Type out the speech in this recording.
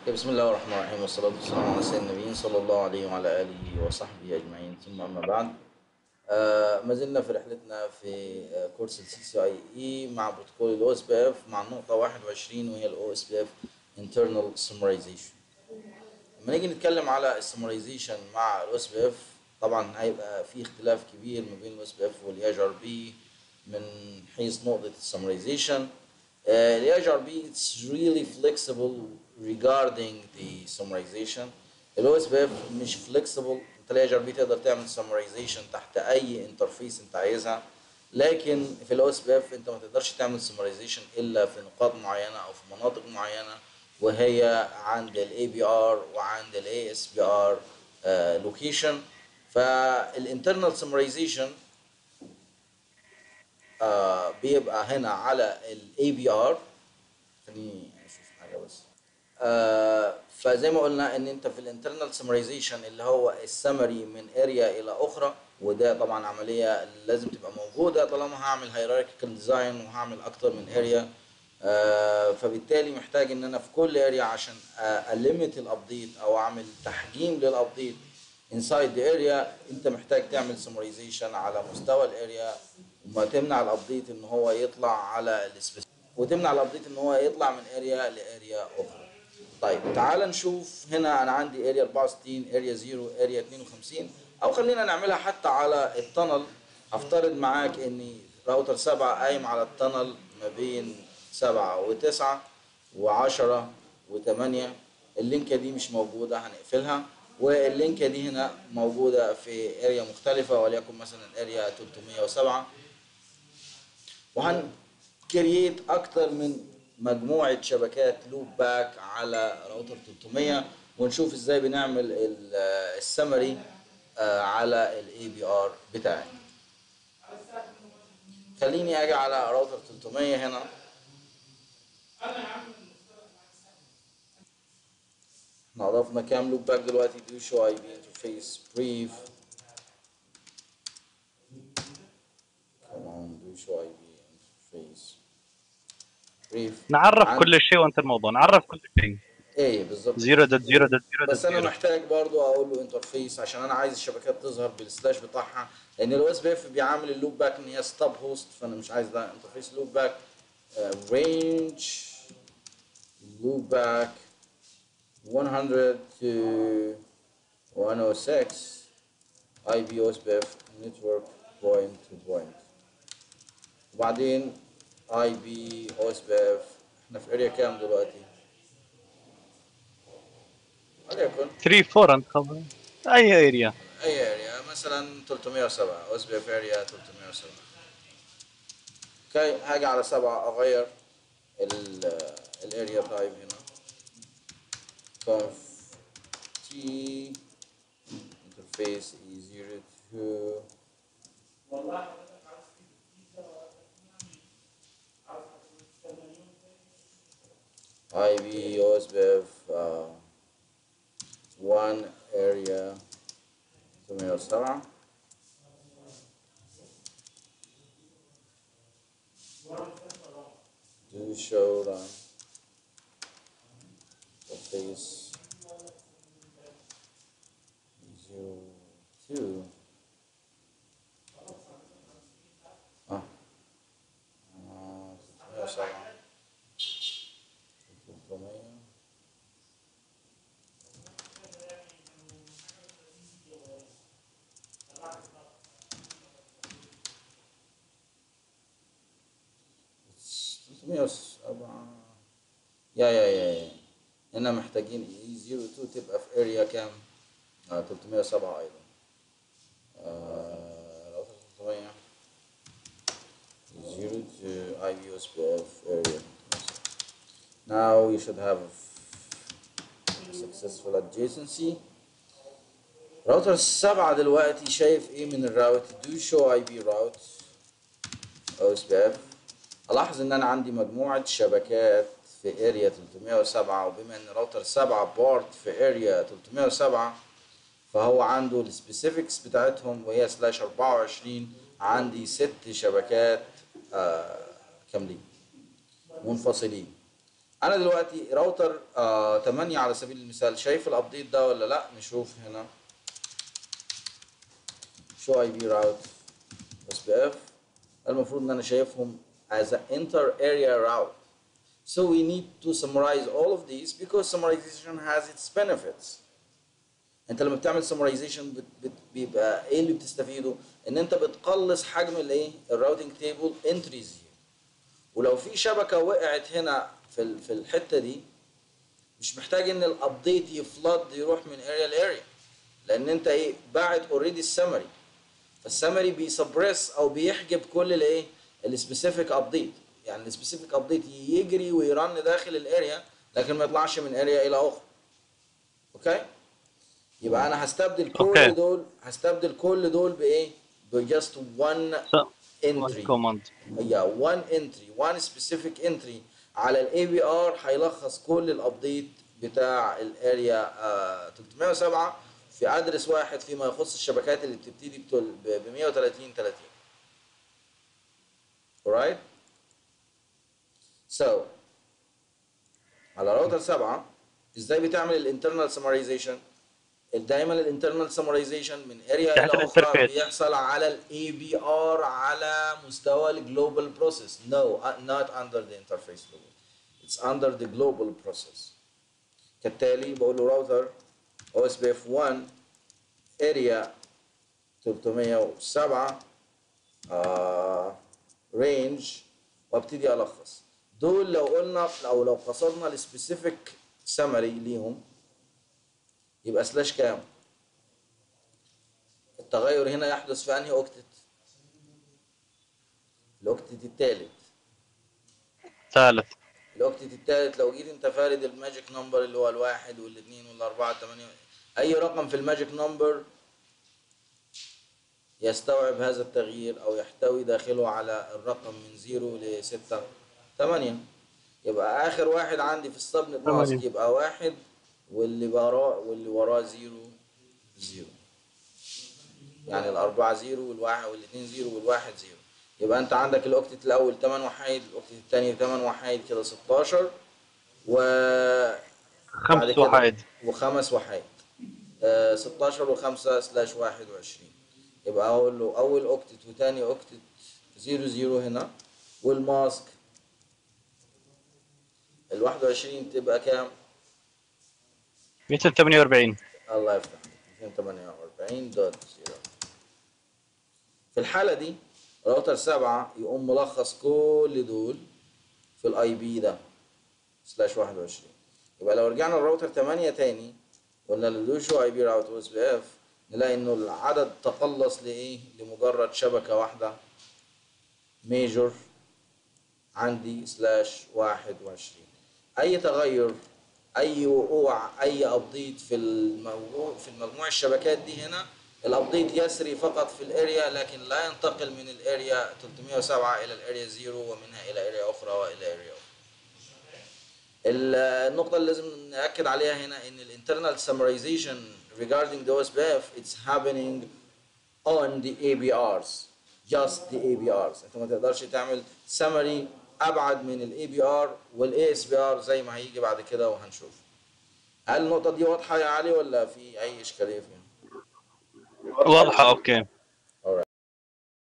بسم الله الرحمن الرحيم والصلاة والسلام على سيدنا النبيين صلى الله عليه وعلى آله وصحبه أجمعين ثم أما بعد آه ما زلنا في رحلتنا في آه كورس السي سي اي اي مع بروتوكول الاو اس بي اف مع النقطة 21 وهي الاو اس بي اف internal summarization لما نيجي نتكلم على السمرايزيشن مع الاو اس بي اف طبعا هيبقى في اختلاف كبير ما بين الاو اس بي اف والاي ار بي من حيث نقطة السمرايزيشن الاي ار بي it's really flexible regarding the summarization الاو اس بي اف مش flexible انت الاي ار بي تقدر تعمل summarization تحت اي انترفيس انت عايزها لكن في الاو اس بي اف انت ما تقدرش تعمل summarization الا في نقاط معينه او في مناطق معينه وهي عند الاي بي ار وعند الاي اس بي ار لوكيشن فالانترنال summarization آه بيبقى هنا على الاي بي ار خليني اشوف حاجه بس آه فزي ما قلنا ان انت في الانترنال سمرايزيشن اللي هو السمري من اريا الى اخرى وده طبعا عمليه لازم تبقى موجوده طالما هعمل هيراركيكال ديزاين وهعمل اكتر من اريا آه فبالتالي محتاج ان انا في كل اريا عشان أليمت الابديت او اعمل تحجيم للابديت انسايد ذا اريا انت محتاج تعمل سمرايزيشن على مستوى الاريا وما تمنع الابديت ان هو يطلع على السبيسيفيك وتمنع الابديت ان هو يطلع من اريا لاريا اخرى طيب تعال نشوف هنا انا عندي اريا 64 اريا 0 اريا 52 او خلينا نعملها حتى على التنل هفترض معاك ان راوتر 7 قايم على التنل ما بين 7 و9 و10 و8 اللينكه دي مش موجوده هنقفلها واللينكه دي هنا موجوده في اريا مختلفه وليكن مثلا اريا 307 وهن كرييت اكتر من مجموعه شبكات لوب باك على راوتر 300 ونشوف ازاي بنعمل السمري على الاي بي ار بتاعي خليني اجي على راوتر 300 هنا احنا اضفنا كام لوب باك دلوقتي دو شو اي بي انترفيس بريف كمان دو شو اي بي انترفيس بريف نعرف عن- كل شيء وانت الموضوع نعرف كل شيء ايه بالظبط 0 دوت 0 دوت 0 بس انا دوت محتاج برضو اقول له انترفيس عشان انا عايز الشبكات تظهر بالسلاش بتاعها لان الاو اس بي اف بيعامل اللوب باك ان هي ستاب هوست فانا مش عايز ده انترفيس لوب باك رينج لوب باك 100 to 106 اي بي او اس بي اف نتورك بوينت تو بوينت وبعدين اي بي او اس بي اف احنا في اريا كام دلوقتي؟ وليكن 3 4 انت خبر اي اريا اي اريا مثلا 307 اس بي اف اريا 307 اوكي هاجي على سبعة اغير ال الاريا تايب هنا conf t interface e02 IB OSBF uh, one area 807 do show run interface zero two ah uh, 807 300 307 يا يا يا يا هنا محتاجين اي 02 تبقى في اريا كام؟ آه 307 ايضا آه راوتر 300 02 اي بي اس بي اف اريا now you should have successful adjacency راوتر السبعة دلوقتي شايف ايه من الراوت do show IP route او اس بي اف الاحظ ان انا عندي مجموعة شبكات في اريا 307 وبما ان راوتر 7 بارت في اريا 307 فهو عنده السبيسيفيكس بتاعتهم وهي سلاش 24 عندي ست شبكات آه كاملين منفصلين انا دلوقتي راوتر آه 8 على سبيل المثال شايف الابديت ده ولا لا نشوف هنا شو اي بي راوت اس بي اف المفروض ان انا شايفهم as an inter area route so we need to summarize all of these because summarization has its benefits انت لما بتعمل summarization بت بت بيبقى ايه اللي بتستفيده ان انت بتقلص حجم الايه الراوتنج تيبل انتريز ولو في شبكه وقعت هنا في ال- في الحته دي مش محتاج ان الابديت يفلد يروح من اريا لاريا لان انت ايه باعت اوريدي السمري فالسمري بيسبريس او بيحجب كل الايه السبيسيفيك ابديت يعني السبيسيفيك ابديت يجري ويرن داخل الاريا لكن ما يطلعش من اريا الى اخرى اوكي يبقى انا هستبدل كل أوكي. دول هستبدل كل دول بايه بجاست one So, entry one command. هي one entry one specific entry على الاي بي ار هيلخص كل الابديت بتاع الاريا آه 307 في ادرس واحد فيما يخص الشبكات اللي بتبتدي بتل- ب ب 130 30 alright so على راوتر 7 ازاي بتعمل الانترنال سمرايزيشن دايما الانترنال سمرايزيشن من اريا تحت الى اخرى الانترفيس. بيحصل على الاي بي ار على مستوى الجلوبال بروسيس no uh, not under the interface level it's under the global process كالتالي بقول له راوتر او اس بي اف 1 اريا 307 رينج وابتدي الخص دول لو قلنا او لو قصدنا السبيسيفيك سمري ليهم يبقى سلاش كام التغير هنا يحدث في انهي اوكتت الاوكتت الثالث ثالث الاوكتت الثالث لو جيت انت فارد الماجيك نمبر اللي هو الواحد والاثنين والاربعه الثمانيه اي رقم في الماجيك نمبر يستوعب هذا التغيير او يحتوي داخله على الرقم من 0 ل 6 8 يبقى اخر واحد عندي في السبنت ماسك تمانية. يبقى واحد واللي وراه واللي وراه 0 0 يعني الأربعة زيرو والواحد والاثنين زيرو والواحد زيرو يبقى أنت عندك الأوكتت الأول 8 وحيد الأوكتت الثاني 8 وحيد كده 16 و بعد خمس كده- وحيد وخمس وحيد آه 16 وخمسة سلاش 21 يبقى أقول له أول أوكتت وتاني أوكتت زيرو زيرو هنا والماسك ال 21 تبقى كام؟ 248 الله يفتح عليك 248 دوت زيرو في الحالة دي راوتر سبعة يقوم ملخص كل دول في الاي بي ده سلاش 21 يبقى لو رجعنا للراوتر 8 تاني قلنا له شو اي بي راوتر اس بي اف نلاقي انه العدد تقلص لايه؟ لمجرد شبكة واحدة ميجور عندي سلاش 21 اي تغير اي وقوع اي ابديت في الموضوع في المجموع الشبكات دي هنا الابديت يسري فقط في الاريا لكن لا ينتقل من الاريا 307 الى الاريا 0 ومنها الى اريا اخرى والى اريا اخرى النقطة اللي لازم نأكد عليها هنا إن ال internal summarization regarding the OSPF it's happening on the ABRs just the ABRs أنت ما تقدرش تعمل summary أبعد من ال ABR وال ASBR زي ما هيجي بعد كده وهنشوف هل النقطة دي واضحة يا علي ولا في أي إشكالية فيها؟ واضحة اوكي